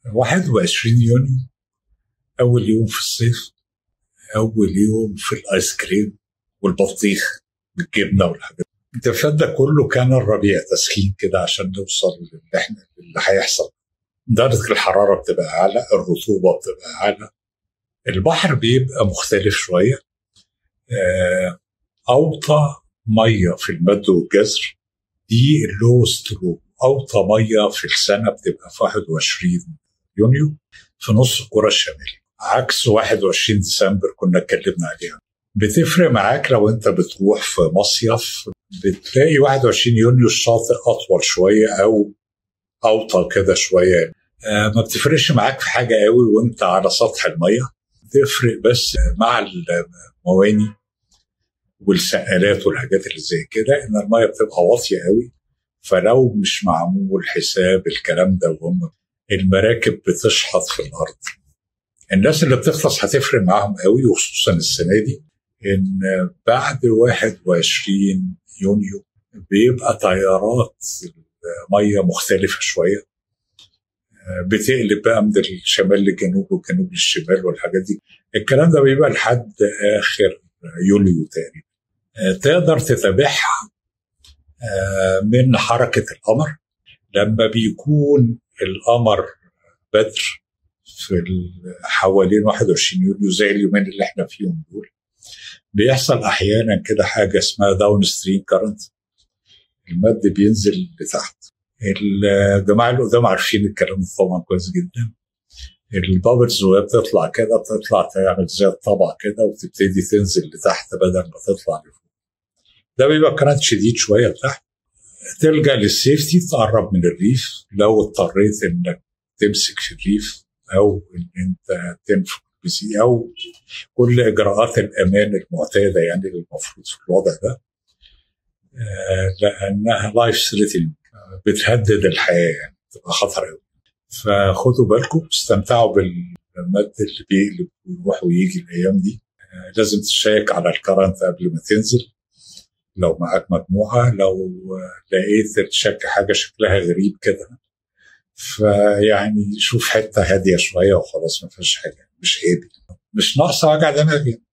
21 يونيو اول يوم في الصيف اول يوم في الايس كريم والبطيخ بالجبنه والحاجات الدفات ده كله كان الربيع تسخين كده عشان نوصل للي احنا اللي هيحصل درجه الحراره بتبقى اعلى الرطوبه بتبقى اعلى البحر بيبقى مختلف شويه آه، اوطى ميه في المد والجزر دي اللو سترو اوطى ميه في السنه بتبقى في 21 يونيو في نص الكره الشمالي عكس 21 ديسمبر كنا اتكلمنا عليها بتفرق معاك لو انت بتروح في مصيف بتلاقي 21 يونيو الشاطئ اطول شويه او اوطى كده شويه آه ما بتفرقش معاك في حاجه قوي وانت على سطح الميه تفرق بس مع المواني والسقالات والحاجات اللي زي كده ان الميه بتبقى واطيه قوي فلو مش معمول حساب الكلام ده وهم المراكب بتشحط في الارض الناس اللي بتغطس هتفرق معاهم قوي وخصوصا السنه دي ان بعد 21 يونيو بيبقى تيارات ميه مختلفه شويه بتقلب بقى من الشمال للجنوب والجنوب للشمال والحاجات دي الكلام ده بيبقى لحد اخر يوليو تقريبا تقدر تتابعها من حركه القمر لما بيكون القمر بدر في حوالين 21 يوليو زي اليومين اللي احنا فيهم دول بيحصل احيانا كده حاجه اسمها داون ستريم كارنت المد بينزل لتحت الجماعه اللي قدام عارفين الكلام ده طبعا كويس جدا البابلز وهي بتطلع كده بتطلع تعمل زي الطبع كده وتبتدي تنزل لتحت بدل ما تطلع لفوق ده بيبقى كرنت شديد شويه لتحت تلجا للسيفتي تقرب من الريف لو اضطريت انك تمسك في الريف او ان انت تنفخ بسي او كل اجراءات الامان المعتاده يعني المفروض في الوضع ده لانها لايف ثريتنج بتهدد الحياه يعني تبقى خطر قوي فخدوا بالكم استمتعوا بالمد اللي بيقلب ويروح ويجي الايام دي لازم تشيك على الكرنت قبل ما تنزل لو معاك مجموعه لو لقيت تشك حاجه شكلها غريب كده فيعني شوف حته هاديه شويه وخلاص ما فيهاش حاجه مش عيب مش ناقصه وجع دماغ